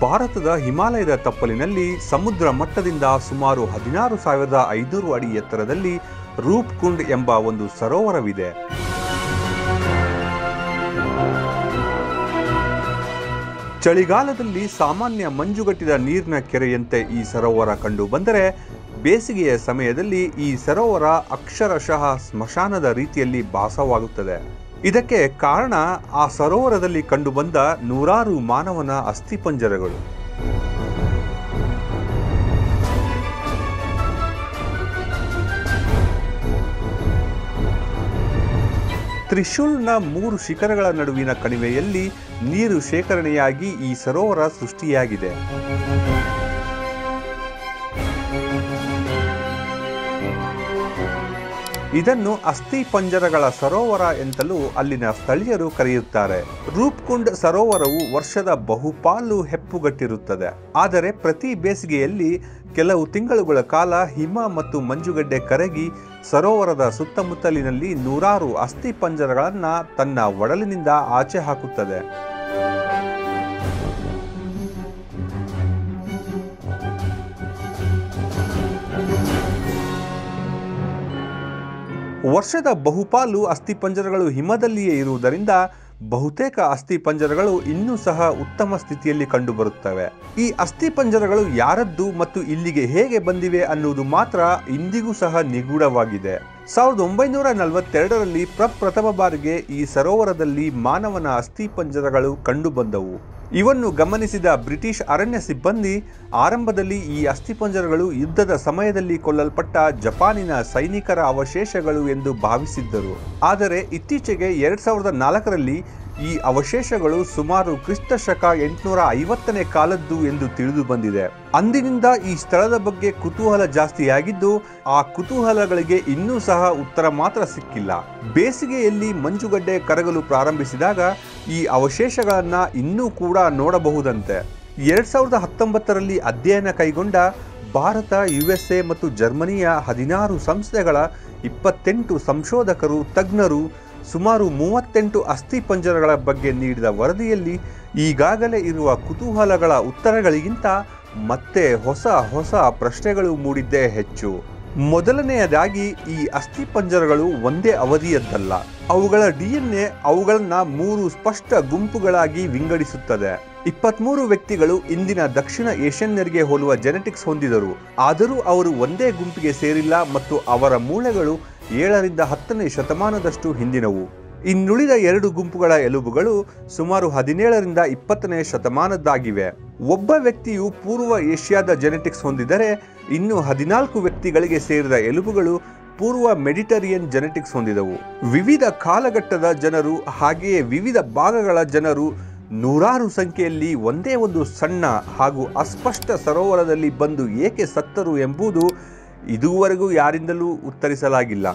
ಭಾರತದ ಹಿಮಾಲಯದ ತಪ್ಪಲಿನಲ್ಲಿ ಸಮುದ್ರ ಮಟ್ಟದಿಂದ ಸುಮಾರು ಹದಿನಾರು ಸಾವಿರದ ಐನೂರು ಅಡಿ ಎತ್ತರದಲ್ಲಿ ರೂಪ್ ಕುಂಡ್ ಎಂಬ ಒಂದು ಸರೋವರವಿದೆ ಚಳಿಗಾಲದಲ್ಲಿ ಸಾಮಾನ್ಯ ಮಂಜುಗಟ್ಟಿದ ನೀರಿನ ಕೆರೆಯಂತೆ ಈ ಸರೋವರ ಕಂಡು ಬಂದರೆ ಬೇಸಿಗೆಯ ಸಮಯದಲ್ಲಿ ಈ ಸರೋವರ ಅಕ್ಷರಶಃ ಸ್ಮಶಾನದ ರೀತಿಯಲ್ಲಿ ಭಾಸವಾಗುತ್ತದೆ ಇದಕ್ಕೆ ಕಾರಣ ಆ ಸರೋವರದಲ್ಲಿ ಕಂಡುಬಂದ ನೂರಾರು ಮಾನವನ ಅಸ್ಥಿಪಂಜರಗಳು ತ್ರಿಶೂಲ್ನ ಮೂರು ಶಿಖರಗಳ ನಡುವಿನ ಕಣಿವೆಯಲ್ಲಿ ನೀರು ಶೇಖರಣೆಯಾಗಿ ಈ ಸರೋವರ ಸೃಷ್ಟಿಯಾಗಿದೆ ಇದನ್ನು ಅಸ್ಥಿ ಪಂಜರಗಳ ಸರೋವರ ಎಂತಲೂ ಅಲ್ಲಿನ ಸ್ಥಳೀಯರು ಕರೆಯುತ್ತಾರೆ ರೂಪ್ಕುಂಡ್ ಸರೋವರವು ವರ್ಷದ ಬಹುಪಾಲು ಹೆಪ್ಪುಗಟ್ಟಿರುತ್ತದೆ ಆದರೆ ಪ್ರತಿ ಬೇಸಿಗೆಯಲ್ಲಿ ಕೆಲವು ತಿಂಗಳುಗಳ ಕಾಲ ಹಿಮ ಮತ್ತು ಮಂಜುಗಡ್ಡೆ ಕರಗಿ ಸರೋವರದ ಸುತ್ತಮುತ್ತಲಿನಲ್ಲಿ ನೂರಾರು ಅಸ್ಥಿ ಪಂಜರಗಳನ್ನು ತನ್ನ ಒಡಲಿನಿಂದ ಆಚೆ ಹಾಕುತ್ತದೆ ವರ್ಷದ ಬಹುಪಾಲು ಅಸ್ಥಿಪಂಜರಗಳು ಹಿಮದಲ್ಲಿಯೇ ಇರುವುದರಿಂದ ಬಹುತೇಕ ಅಸ್ಥಿಪಂಜರಗಳು ಇನ್ನೂ ಸಹ ಉತ್ತಮ ಸ್ಥಿತಿಯಲ್ಲಿ ಕಂಡುಬರುತ್ತವೆ ಈ ಅಸ್ಥಿಪಂಜರಗಳು ಯಾರದ್ದು ಮತ್ತು ಇಲ್ಲಿಗೆ ಹೇಗೆ ಬಂದಿವೆ ಅನ್ನುವುದು ಮಾತ್ರ ಇಂದಿಗೂ ಸಹ ನಿಗೂಢವಾಗಿದೆ ಸಾವಿರದ ಒಂಬೈನೂರ ನಲವತ್ತೆರಡರಲ್ಲಿ ಪ್ರಪ್ರಥಮ ಬಾರಿಗೆ ಈ ಸರೋವರದಲ್ಲಿ ಮಾನವನ ಅಸ್ಥಿಪಂಜರಗಳು ಕಂಡುಬಂದವು ಇವನ್ನು ಗಮನಿಸಿದ ಬ್ರಿಟಿಷ್ ಅರಣ್ಯ ಸಿಬ್ಬಂದಿ ಆರಂಭದಲ್ಲಿ ಈ ಅಸ್ಥಿಪಂಜರಗಳು ಯುದ್ಧದ ಸಮಯದಲ್ಲಿ ಕೊಲ್ಲಲ್ಪಟ್ಟ ಜಪಾನಿನ ಸೈನಿಕರ ಅವಶೇಷಗಳು ಎಂದು ಭಾವಿಸಿದ್ದರು ಆದರೆ ಇತ್ತೀಚೆಗೆ ಎರಡ್ ಸಾವಿರದ ನಾಲ್ಕರಲ್ಲಿ ಈ ಅವಶೇಷಗಳು ಸುಮಾರು ಕ್ರಿಸ್ತ ಶಕ ಎಂಟುನೂರ ಐವತ್ತನೇ ಕಾಲದ್ದು ಎಂದು ತಿಳಿದು ಬಂದಿದೆ ಅಂದಿನಿಂದ ಈ ಸ್ಥಳದ ಬಗ್ಗೆ ಕುತೂಹಲ ಜಾಸ್ತಿಯಾಗಿದ್ದು ಆ ಕುತೂಹಲಗಳಿಗೆ ಇನ್ನೂ ಸಹ ಉತ್ತರ ಮಾತ್ರ ಸಿಕ್ಕಿಲ್ಲ ಬೇಸಿಗೆಯಲ್ಲಿ ಮಂಜುಗಡ್ಡೆ ಕರಗಲು ಪ್ರಾರಂಭಿಸಿದಾಗ ಈ ಅವಶೇಷಗಳನ್ನ ಇನ್ನೂ ಕೂಡ ನೋಡಬಹುದಂತೆ ಎರಡ್ ಸಾವಿರದ ಹತ್ತೊಂಬತ್ತರಲ್ಲಿ ಅಧ್ಯಯನ ಕೈಗೊಂಡ ಭಾರತ ಯುಎಸ್ಎ ಮತ್ತು ಜರ್ಮನಿಯ ಹದಿನಾರು ಸಂಸ್ಥೆಗಳ ಇಪ್ಪತ್ತೆಂಟು ಸಂಶೋಧಕರು ತಜ್ಞರು ಸುಮಾರು ಮೂವತ್ತೆಂಟು ಅಸ್ಥಿಪಂಜರಗಳ ಬಗ್ಗೆ ನೀಡಿದ ವರದಿಯಲ್ಲಿ ಈಗಾಗಲೇ ಇರುವ ಕುತೂಹಲಗಳ ಉತ್ತರಗಳಿಗಿಂತ ಮತ್ತೆ ಹೊಸ ಹೊಸ ಪ್ರಶ್ನೆಗಳು ಮೂಡಿದ್ದೇ ಹೆಚ್ಚು ಮೊದಲನೆಯದಾಗಿ ಈ ಅಸ್ಥಿಪಂಜರಗಳು ಒಂದೇ ಅವಧಿಯದ್ದಲ್ಲ ಅವುಗಳ ಡಿಎನ್ಎ ಅವುಗಳನ್ನ ಮೂರು ಸ್ಪಷ್ಟ ಗುಂಪುಗಳಾಗಿ ವಿಂಗಡಿಸುತ್ತದೆ ಇಪ್ಪತ್ಮೂರು ವ್ಯಕ್ತಿಗಳು ಇಂದಿನ ದಕ್ಷಿಣ ಏಷ್ಯನ್ನರಿಗೆ ಹೋಲುವ ಜೆನೆಟಿಕ್ಸ್ ಹೊಂದಿದರು ಆದರೂ ಅವರು ಒಂದೇ ಗುಂಪಿಗೆ ಸೇರಿಲ್ಲ ಮತ್ತು ಅವರ ಮೂಳೆಗಳು ಏಳರಿಂದ ಹತ್ತನೇ ಶತಮಾನದಷ್ಟು ಹಿಂದಿನವು ಇನ್ನುಳಿದ ಎರಡು ಗುಂಪುಗಳ ಎಲುಬುಗಳು ಸುಮಾರು ಹದಿನೇಳರಿಂದ ಇಪ್ಪತ್ತನೇ ಶತಮಾನದ್ದಾಗಿವೆ ಒಬ್ಬ ವ್ಯಕ್ತಿಯು ಪೂರ್ವ ಏಷ್ಯಾದ ಜೆನೆಟಿಕ್ಸ್ ಹೊಂದಿದರೆ ಇನ್ನು ಹದಿನಾಲ್ಕು ವ್ಯಕ್ತಿಗಳಿಗೆ ಸೇರಿದ ಎಲುಬುಗಳು ಪೂರ್ವ ಮೆಡಿಟರಿಯನ್ ಜೆನೆಟಿಕ್ಸ್ ಹೊಂದಿದವು ವಿವಿಧ ಕಾಲಘಟ್ಟದ ಜನರು ಹಾಗೆಯೇ ವಿವಿಧ ಭಾಗಗಳ ಜನರು ನೂರಾರು ಸಂಖ್ಯೆಯಲ್ಲಿ ಒಂದೇ ಒಂದು ಸಣ್ಣ ಹಾಗೂ ಅಸ್ಪಷ್ಟ ಸರೋವರದಲ್ಲಿ ಬಂದು ಏಕೆ ಸತ್ತರು ಎಂಬುದು ಇದುವರೆಗೂ ಯಾರಿಂದಲೂ ಉತ್ತರಿಸಲಾಗಿಲ್ಲ